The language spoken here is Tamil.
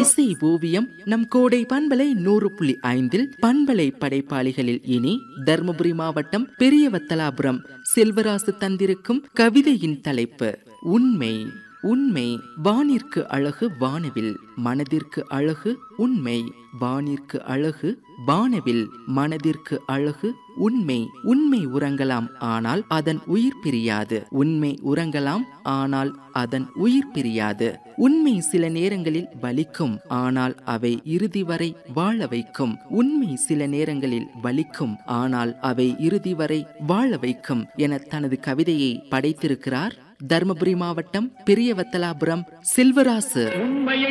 இசை ஓவியம் நம் கோடை பண்பலை நூறு புள்ளி ஐந்தில் பண்பலை படைப்பாளிகளில் இனி தருமபுரி மாவட்டம் பெரியவத்தலாபுரம் செல்வராசு தந்திருக்கும் கவிதையின் தலைப்பு உண்மை உண்மை வானிற்கு அழகு வானவில் மனதிற்கு அழகு உண்மை வானிற்கு அழகு வானவில் மனதிற்கு அழகு உண்மை உண்மை உறங்கலாம் ஆனால் அதன் உயிர் பிரியாது உண்மை உறங்கலாம் ஆனால் அதன் உயிர் பிரியாது உண்மை சில நேரங்களில் வலிக்கும் ஆனால் அவை இறுதி வரை வாழ வைக்கும் உண்மை சில நேரங்களில் வலிக்கும் ஆனால் அவை இறுதி வரை வாழ வைக்கும் என தனது கவிதையை படைத்திருக்கிறார் தர்மபுரி மாவட்டம் பெரியவத்தலாபுரம் செல்வராசு உண்மையை